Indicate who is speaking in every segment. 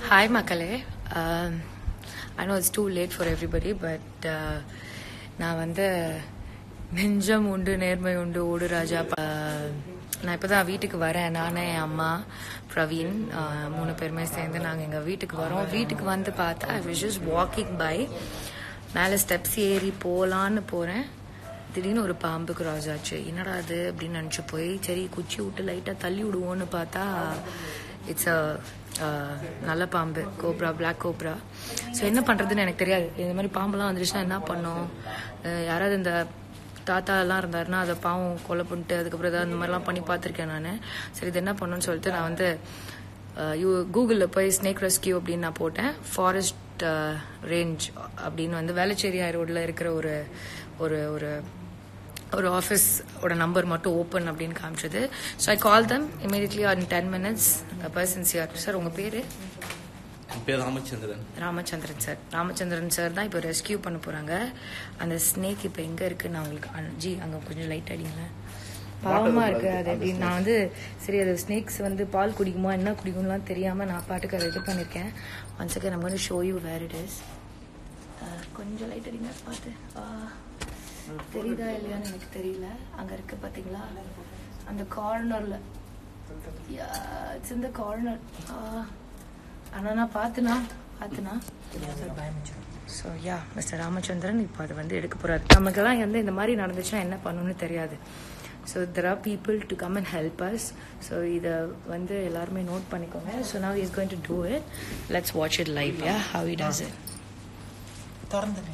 Speaker 1: Hi மக்களே I know it's too late for everybody but நான் வந்து நெஞ்சம் உண்டு நேர்மை உண்டு ஓடு ராஜா ப- நான் இப்போ தான் வீட்டுக்கு வரேன் நானே என் அம்மா பிரவீன் uh, மூணு பேருமே சேர்ந்து நாங்கள் எங்கள் வீட்டுக்கு வரோம் வீட்டுக்கு வந்து பார்த்தா I was just walking by மேலே ஸ்டெப்ஸ் ஏறி போகலான்னு போகிறேன் திடீர்னு ஒரு பாம்பு கிராஸ் ஆச்சு என்னடா அது அப்படின்னு நினச்சி போய் சரி குச்சி விட்டு லைட்டாக தள்ளி விடுவோன்னு பார்த்தா இட்ஸ் அ நல்ல பாம்பு கோப்ரா பிளாக் கோப்ரா ஸோ என்ன பண்ணுறதுன்னு எனக்கு தெரியாது இந்த மாதிரி பாம்பெல்லாம் வந்துருச்சுன்னா என்ன பண்ணோம் அஹ் யாராவது இந்த தாத்தா எல்லாம் இருந்தாருன்னா அதை பாவம் கொலை பண்ணிட்டு அதுக்கப்புறம் ஏதாவது அந்த மாதிரிலாம் பண்ணி பார்த்துருக்கேன் நான் சரி இது என்ன பண்ணணும்னு சொல்லிட்டு நான் வந்து யூ கூகுளில் போய் ஸ்னேக் ரெஸ்கியூ அப்படின்னு நான் போட்டேன் ஃபாரஸ்ட் ரேஞ்ச் அப்படின்னு வந்து வேளச்சேரி ரோட்டில் இருக்கிற ஒரு ஒரு ஒரு ஒரு ஆஃபீஸோட நம்பர் மட்டும் ஓப்பன் அப்படின்னு காமிச்சது so I call them immediately on ten minutes persons யார் சார் உங்கள் பேர்
Speaker 2: என் பேர் ராமச்சந்திரன்
Speaker 1: ராமச்சந்திரன் சார் ராமச்சந்திரன் சார் தான் இப்போ ரெஸ்கியூ பண்ண போகிறாங்க அந்த ஸ்னேக் இப்போ எங்கே இருக்குன்னு நான் உங்களுக்கு அனு- ஜி அங்கே கொஞ்சம் லைட் அடிங்களேன் பாவமாக இருக்கு அது அப்படின்னு நான் வந்து சரி அது ஸ்னேக்ஸ் வந்து பால் குடிக்குமா என்ன குடிக்கும்லாம் தெரியாமல் நான் பாட்டுக்கு அதை இது பண்ணியிருக்கேன் ஒன் செகண்ட் நம்ம வந்து show you where it is கொஞ்சம் லைட் அடிங்க பார்த்து ஆ, தெரியுதா இல்லையான்னு எனக்கு தெரியல அங்கே இருக்கு பார்த்தீங்களா அந்த கார்னரில் இட்ஸ் இந்த கார்னர் ஆனால் நான் பார்த்துனா பார்த்துனா ஸோ யா மிஸ்டர் ராமச்சந்திரன் இப்போ அதை வந்து எடுக்க போகிறாரு நமக்கெல்லாம் வந்து இந்த மாதிரி நடந்துச்சுன்னா என்ன பண்ணணும்னு தெரியாது so there are people to come and help us so இதை வந்து எல்லாருமே நோட் பண்ணிக்கோங்க so now is going to do it let's watch it live yeah how it does it
Speaker 3: திறந்துடுங்க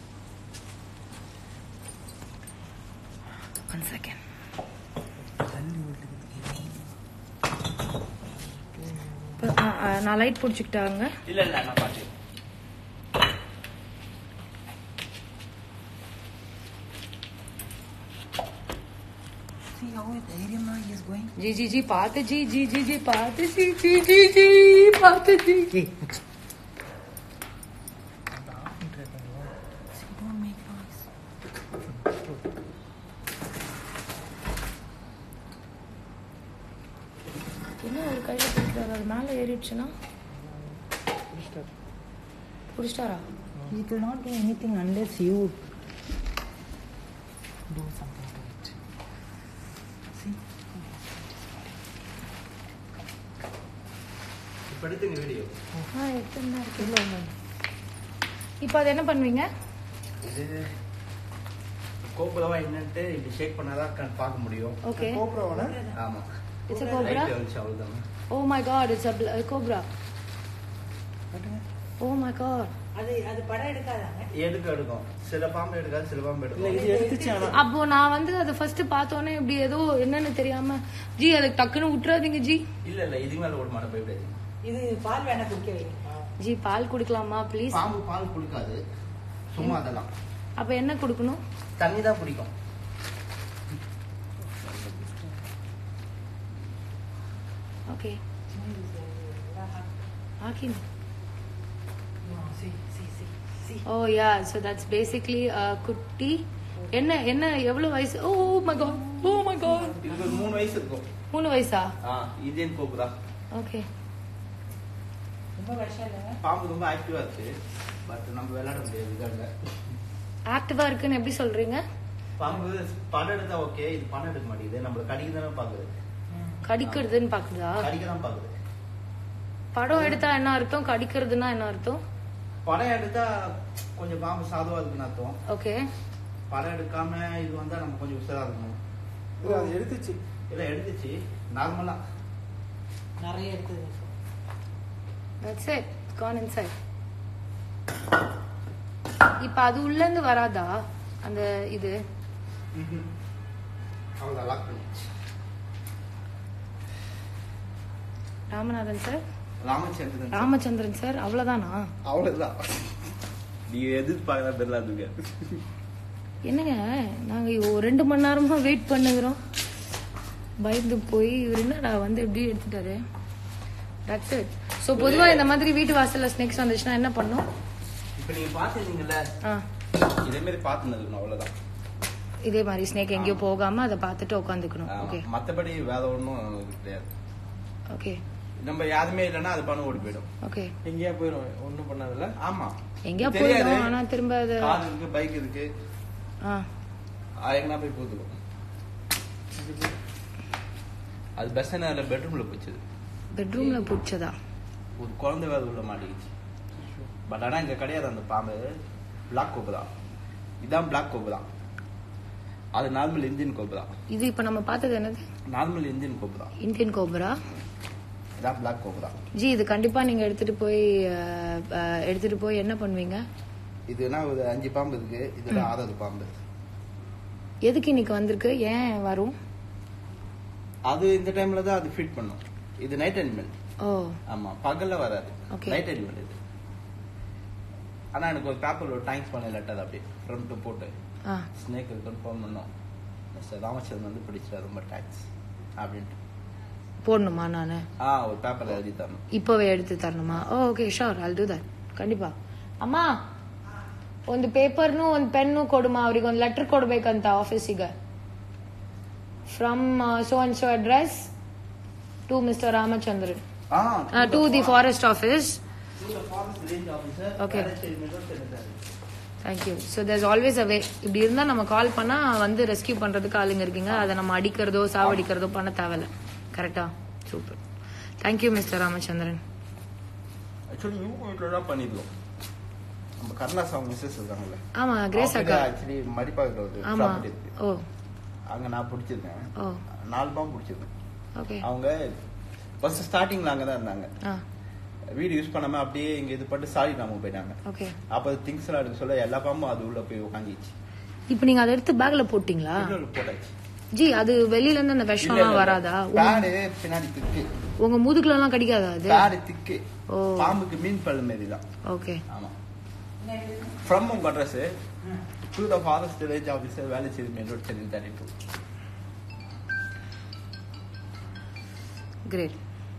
Speaker 1: ஒன் செகண்ட் நான் லைட் பிடிச்சிக்கிட்டாங்க
Speaker 2: இல்ல இல்ல நான் பாத்து
Speaker 3: See how தைரியமா he is going.
Speaker 1: जी जी जी पाते जी जी जी जी पाते जी जी जी जी पाते जी
Speaker 3: See, don't make noise.
Speaker 1: என்ன ஒரு கையில பிடிக்கிறாரு அது மேலே ஏறிடுச்சுன்னா பிடிச்சிட்டாரா
Speaker 3: He will not do anything unless you do something to it. See?
Speaker 2: இப்ப எடுத்துங்க வீடியோ
Speaker 1: ஆ எடுத்துன்னு தான் இருக்கு இல்லை ஒன்று இப்போ அது என்ன பண்ணுவீங்க
Speaker 2: இது கோபுரவா என்னன்ட்டு இப்படி ஷேக் பண்ணாதான் கண் பார்க்க முடியும்
Speaker 1: ஓகே
Speaker 2: ஆமா
Speaker 1: இட்ஸ் அ கோப்ரா
Speaker 2: லைட் வந்துச்சு அவ்வளவுதான்
Speaker 1: oh my god it's a cobra oh my god
Speaker 3: அது அது படம் எடுக்காதாங்க
Speaker 2: எடுக்க எடுக்கும் சில பாம்பு எடுக்காது சில பாம்பு
Speaker 3: இல்ல
Speaker 2: எடுக்கும்
Speaker 3: இது எடுத்துச்சு ஆனா
Speaker 1: அப்போ நான் வந்து அதை ஃபர்ஸ்ட் பார்த்தோன்னே இப்படி ஏதோ என்னன்னு தெரியாம ஜி அதை டக்குன்னு விட்டுறாதீங்க ஜி
Speaker 2: இல்ல இல்ல இதுக்கு மேல ஓட மாட்டேன் பயப்படாது
Speaker 3: இது பால் வேணா குடிக்க வைங்க
Speaker 1: ஜி பால் குடிக்கலாமா ப்ளீஸ்
Speaker 2: பாம்பு பால் குடிக்காது சும்மா அதெல்லாம்
Speaker 1: அப்ப என்ன கொடுக்கணும்
Speaker 2: தண்ணி தான் பிடிக்கும்
Speaker 1: ஓகே ஆக்கின்
Speaker 3: see see see see
Speaker 1: oh yeah so that's basically குட்டி என்ன என்ன எவ்வளவு வயசு oh my god oh my god
Speaker 2: இதுக்கு ஒரு மூணு வயசு இருக்கும்
Speaker 1: மூணு வயசா
Speaker 2: ஆ இதேன் கோபுரா
Speaker 1: ஓகே
Speaker 3: ரொம்ப வருஷம் இல்லைங்க
Speaker 2: பாம்பு ரொம்ப ஆக்டிவா இருக்கு பட் நம்ம விளையாட முடியாது இதுக்காக
Speaker 1: ஆக்டிவா இருக்குன்னு எப்படி சொல்றீங்க
Speaker 2: பாம்பு படம் எடுத்தா ஓகே இது படம் எடுக்க மாட்டேங்குது நம்மள கடிக்க தானே பாக்குது
Speaker 1: கடிக்கிறதுன்னு பாக்குதா
Speaker 2: கடிக்க தான் பாக்குது
Speaker 1: படம் எடுத்தா என்ன அர்த்தம் கடிக்கிறதுனா என்ன அர்த்தம்
Speaker 2: படம் எடுத்தா கொஞ்சம் பாம்பு சாதுவா இருக்குன்னு அர்த்தம்
Speaker 1: ஓகே
Speaker 2: படம் எடுக்காம இது வந்தா நம்ம கொஞ்சம் உஷாரா இருக்கணும்
Speaker 4: இல்ல, அது எடுத்துச்சு
Speaker 2: இல்ல எடுத்துச்சு நார்மலா
Speaker 3: நிறைய எடுத்தது
Speaker 1: தட்ஸ் இட் கான் இன்சைட் இப்ப அது உள்ள இருந்து வராதா அந்த இது
Speaker 2: அவ்வளவு லாக் பண்ணிச்சு
Speaker 1: ராமநாதன் சார்
Speaker 2: ராமச்சந்திரன்
Speaker 1: ராமச்சந்திரன் சார் அவ்வளவுதானா
Speaker 2: அவ்வளவுதான் நீங்க எதிர்பார்க்கலாம் தெரியல அதுங்க
Speaker 1: என்னங்க நாங்க ஒரு ரெண்டு மணி நேரமா வெயிட் பண்ணுகிறோம் பயந்து போய் இவர் என்னடா வந்து எப்படி எடுத்துட்டாரு தட்ஸ் இட் ஸோ பொதுவா இந்த மாதிரி வீட்டு வாசல்ல ஸ்னேக்ஸ் வந்துச்சுன்னா என்ன பண்ணும்
Speaker 2: இப்ப நீங்க பாத்துருந்தீங்கல்ல
Speaker 1: ஆ
Speaker 2: இதே மாதிரி பாத்துனது அவ்வளவுதான்
Speaker 1: இதே மாதிரி ஸ்னேக் எங்கேயும் போகாம அதை பார்த்துட்டு உட்காந்துக்கணும்
Speaker 2: ஆமா.
Speaker 1: ஓகே
Speaker 2: மத்தபடி வேற ஒண்ணும் கிடையாது
Speaker 1: ஓகே
Speaker 4: நம்ம யாருமே இல்லைன்னா அது பணம் ஓடி போயிடும்
Speaker 1: ஓகே
Speaker 3: எங்கேயா போயிடும் ஒன்றும் பண்ணாதுல்ல
Speaker 4: ஆமா
Speaker 1: எங்கேயா
Speaker 4: தெரியாது.
Speaker 1: போயிடும் ஆனா திரும்ப அது
Speaker 4: கார் இருக்கு பைக் இருக்கு
Speaker 1: ஆ
Speaker 4: அது எங்கன்னா போய் போத்துக்கும் அது பெஸ்ட் என்ன பெட்ரூம்ல போச்சுது
Speaker 1: பெட்ரூம்ல பிடிச்சதா
Speaker 4: ஒரு குழந்தை வேலை உள்ள மாட்டிக்கிச்சு பட் ஆனா இங்க கிடையாது அந்த பாம்பு பிளாக் கோப்பு தான் இதான் பிளாக் கோப்பு தான் அது நார்மல் இந்தியன் கோப்பு தான்
Speaker 1: இது இப்ப நம்ம பார்த்தது என்னது
Speaker 4: நார்மல் இந்தியன் கோப்பு தான்
Speaker 1: இந்தியன் கோபுரா
Speaker 4: இதான் பிளாக் கோப்பு தான்
Speaker 1: ஜி இது கண்டிப்பா நீங்க எடுத்துட்டு போய் அஹ், அஹ், எடுத்துட்டு போய் என்ன பண்ணுவீங்க
Speaker 4: இதுனா ஒரு அஞ்சு பாம்பு இருக்கு இதுல ஆறாவது பாம்பு
Speaker 1: எதுக்கு இன்னைக்கு வந்திருக்கு ஏன் வரும்
Speaker 4: அது இந்த டைம்ல தான் அது ஃபீட் பண்ணும் இது நைட் அனிமல்
Speaker 1: ஓ
Speaker 4: ஆமா பகல்ல வராது
Speaker 1: Okay.
Speaker 4: நைட் அனிமல் இது ஆனா எனக்கு ஒரு பேப்பர் ஒரு தேங்க்ஸ் பண்ண லெட்டர் அப்படியே ஃப்ரம் டு போட்டு
Speaker 1: ஆ
Speaker 4: ஸ்னேக் இருக்குன்னு ஃபோன் பண்ணோம் மிஸ்டர் ராமச்சந்திரன் வந்து பிடிச்சா ரொம்ப தேங்க்ஸ் அப்படின்ட்டு
Speaker 1: போடணுமா நானு
Speaker 4: ஆ ஒரு பேப்பர் எழுதி தரணும்
Speaker 1: இப்போவே எடுத்து ತರணுமா okay sure I'll do that ಖಂಡಿತ ಅಮ್ಮ ಒಂದು ಪೇಪರ್ನು ಒಂದು ಪೆನ್ನು ಕೊಡುಮ ಅವ್ರಿಗೆ ಒಂದು ಲೆಟರ್ ಕೊಡ್ಬೇಕಂತ ಆಫೀಸಿಗೆ from so and so address to mister Ramachandran
Speaker 4: ஆ
Speaker 1: to the forest office
Speaker 4: forest range officer
Speaker 1: Okay. Thank you so there's always away இப்படி இருந்தால் நம்ம கால் பண்ணால் வந்து ரெஸ்கியூ பண்ணுறதுக்கு ஆளுங்க இருக்கீங்க அதை நம்ம அடிக்கிறதோ சாவடிக்கிறதோ பண்ண தேவையில்ல கரெக்டா super thank you mister Ramachandran
Speaker 4: actually இவங்க வீட்டில் தான் பண்ணிருக்கோம் நம்ம கருணாஸ் அவங்க மிஸ்ஸஸ் இருக்காங்கல்ல
Speaker 1: ஆமா கிரேஸ் அக்கா
Speaker 4: ஆக்சுவலி மடிப்பாக்கில் ஒரு
Speaker 1: ஆமா
Speaker 4: ப்ராப்பர்ட்டி இருக்கு
Speaker 1: ஓ
Speaker 4: அங்க நான் பிடிச்சிருக்கேன்
Speaker 1: ஓ
Speaker 4: நாலு பாம்பு பிடிச்சிருக்கேன்
Speaker 1: ஓகே
Speaker 4: அவங்க ஃபர்ஸ்ட் ஸ்டார்டிங்ல அங்க தான் இருந்தாங்க
Speaker 1: ஆ
Speaker 4: வீடு யூஸ் பண்ணாம அப்படியே இங்க இது பண்ணிட்டு சாரி நாம போயிட்டாங்க
Speaker 1: ஓகே
Speaker 4: அப்ப திங்ஸ் எல்லாம் எடுக்க சொல்ல எல்லா பாம்பும் அது உள்ள போய் உட்காந்துச்சு
Speaker 1: இப்போ நீங்க அதை எடுத்து பேக்ல போட்டீங்களா
Speaker 4: போட்டாச்சு
Speaker 1: ஜி அது வெளியில இருந்து அந்த விஷம்லாம் வராதா உங்க-
Speaker 4: பேடு பின்னாடி திக்கு
Speaker 1: உங்க முதுகுல எல்லாம் கடிக்காதா அது
Speaker 4: பேடு திக்கு
Speaker 1: ஓ.
Speaker 4: பாம்புக்கு மீன் பல்லு மாரி தான்
Speaker 1: ஓகே
Speaker 4: ஆமா ஃப்ரம் உங்க address to the forest range officer வேலை செய்து main road Chennai thirty two
Speaker 1: great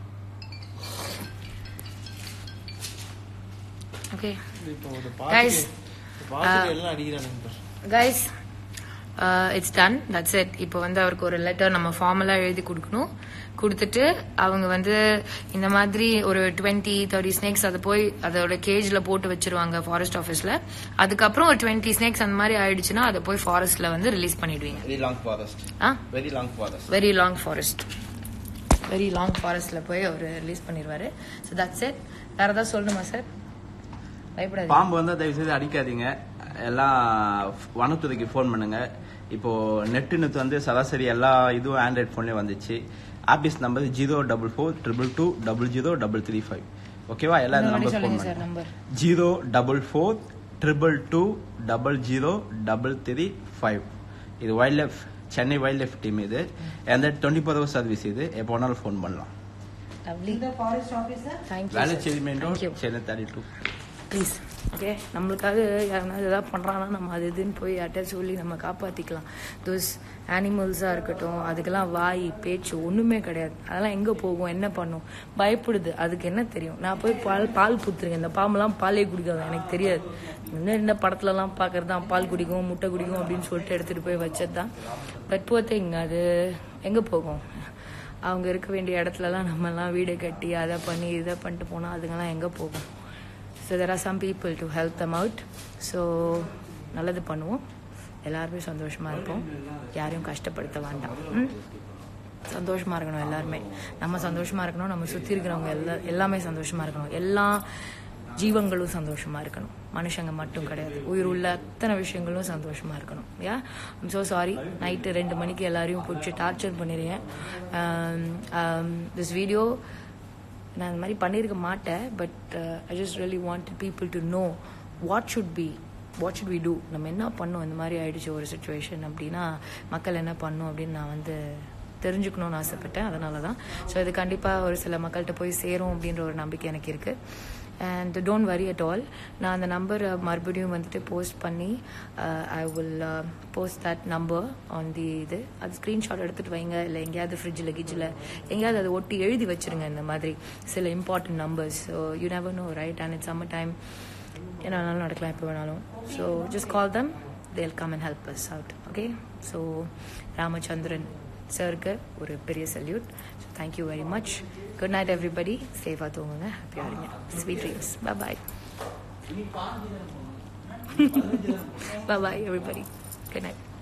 Speaker 1: okay
Speaker 3: இப்போ ஒரு
Speaker 1: Guys,
Speaker 3: பாத்துக்கு பாத்துக்கு எல்லாம் அடிக்கிறானுங்க பாரு.
Speaker 1: Guys it's done that's it இப்போ வந்து அவருக்கு ஒரு லெட்டர் நம்ம ஃபார்மலாக எழுதி கொடுக்கணும் கொடுத்துட்டு அவங்க வந்து இந்த மாதிரி ஒரு டுவெண்ட்டி தேர்ட்டி ஸ்னேக்ஸ் அதை போய் அதோட கேஜில் போட்டு வச்சிருவாங்க ஃபாரஸ்ட் ஆஃபீஸில் அதுக்கப்புறம் ஒரு டுவெண்ட்டி ஸ்னேக்ஸ் அந்த மாதிரி ஆயிடுச்சுன்னா அதை போய் ஃபாரஸ்ட்ல வந்து ரிலீஸ் பண்ணிடுவீங்க
Speaker 4: வெரி லாங் ஃபாரஸ்ட்
Speaker 1: ஆ
Speaker 4: very long forest
Speaker 1: very long forest very long forest போய் அவர் ரிலீஸ் பண்ணிடுவாரு ஸோ தட்ஸ் இட் வேற ஏதாவது சொல்லணுமா சார் பயப்படாது
Speaker 4: பாம்பு வந்து தயவு செய்து அடிக்காதீங்க எல்லாம் வனத்துறைக்கு ஃபோன் பண்ணுங்க இப்போ நெட்டு நெட் வந்து சராசரி எல்லா இதுவும் ஆண்ட்ராய்ட் ஃபோன்லேயும் வந்துச்சு office number zero double four triple two double zero double three five ஓகேவா எல்லா இந்த
Speaker 1: இன்னொரு வாட்டி
Speaker 4: நம்பர் ஃபோன்
Speaker 1: சொல்லுங்க சார்
Speaker 4: பண்ணுங்க
Speaker 1: number
Speaker 4: zero double four triple two double zero double three five இது wild life Chennai wild life team இது எந்த டுவெண்ட்டி ஃபோர் ஹவர் சர்வீஸ் இது எப்போ வேணாலும் ஃபோன் பண்ணலாம்
Speaker 1: lovely thank you
Speaker 4: Velachery main road
Speaker 1: thank you
Speaker 4: Chennai thirty two
Speaker 1: please okay நம்மளுக்காக யாருனாவது எதாவது பண்ணுறாங்கன்னா நம்ம அது இதுன்னு போய் யார்கிட்ட சொல்லி நம்ம காப்பாற்றிக்கலாம் தோஸ் அனிமல்ஸாக இருக்கட்டும் அதுக்கெல்லாம் வாய் பேச்சு ஒன்றுமே கிடையாது அதெல்லாம் எங்கே போகும் என்ன பண்ணும் பயப்படுது அதுக்கு என்ன தெரியும் நான் போய் பால் பால் பூத்துருங்க இந்த பாம்பெல்லாம் பாலே குடிக்காது எனக்கு தெரியாது இன்னும் இந்த படத்துலலாம் பார்க்கறது தான் பால் குடிக்கும் முட்டை குடிக்கும் அப்படின்னு சொல்லிட்டு எடுத்துகிட்டு போய் வச்சது தான் பட் போத்திங் அது எங்கே போகும் அவங்க இருக்க வேண்டிய இடத்துலலாம் நம்மலாம் வீடு கட்டி அதை பண்ணி இதை பண்ணிட்டு போனால் அதுங்கெல்லாம் எங்கே போகும் so there are some people to help them out so நல்லது பண்ணுவோம் எல்லாருமே சந்தோஷமா இருப்போம் யாரையும் கஷ்டப்படுத்த வேண்டாம் ம்? சந்தோஷமா இருக்கணும் எல்லாருமே நம்ம சந்தோஷமா இருக்கணும் நம்ம சுற்றி இருக்கிறவங்க எல்லா எல்லாமே சந்தோஷமா இருக்கணும் எல்லா ஜீவங்களும் சந்தோஷமா இருக்கணும் மனுஷங்க மட்டும் கிடையாது உயிர் உள்ள அத்தனை விஷயங்களும் சந்தோஷமா இருக்கணும் yeah I'm so sorry night ரெண்டு மணிக்கு எல்லாரையும் பிடிச்சி டார்ச்சர் பண்ணிடுறேன் திஸ் வீடியோ நான் இந்த மாதிரி பண்ணியிருக்க மாட்டேன் but I just really want people to know what should be what should we do நம்ம என்ன பண்ணோம் இந்த மாதிரி ஆயிடுச்சு ஒரு சுச்சுவேஷன் அப்படின்னா மக்கள் என்ன பண்ணும் அப்படின்னு நான் வந்து தெரிஞ்சுக்கணும்னு ஆசைப்பட்டேன் அதனால தான் ஸோ இது கண்டிப்பாக ஒரு சில மக்கள்கிட்ட போய் சேரும் அப்படின்ற ஒரு நம்பிக்கை எனக்கு இருக்குது and don't worry at all நான் அந்த நம்பர் மறுபடியும் வந்துட்டு போஸ்ட் பண்ணி I will post that number on the இது அது ஸ்க்ரீன்ஷாட் எடுத்துகிட்டு வைங்க இல்லை எங்கேயாவது ஃப்ரிட்ஜில் கிட்ஜில் எங்கேயாவது அதை ஒட்டி எழுதி வச்சிருங்க இந்த மாதிரி சில important numbers so you never know right and it's summer time என்ன வேணாலும் நடக்கலாம் எப்போ வேணாலும் so just call them they'll come and help us out okay so Ramachandran சருக்கு ஒரு பெரிய salute so thank you very much good night everybody சேஃபாக தூங்குங்க ஹாப்பியாக இருங்க sweet dreams bye bye bye everybody good night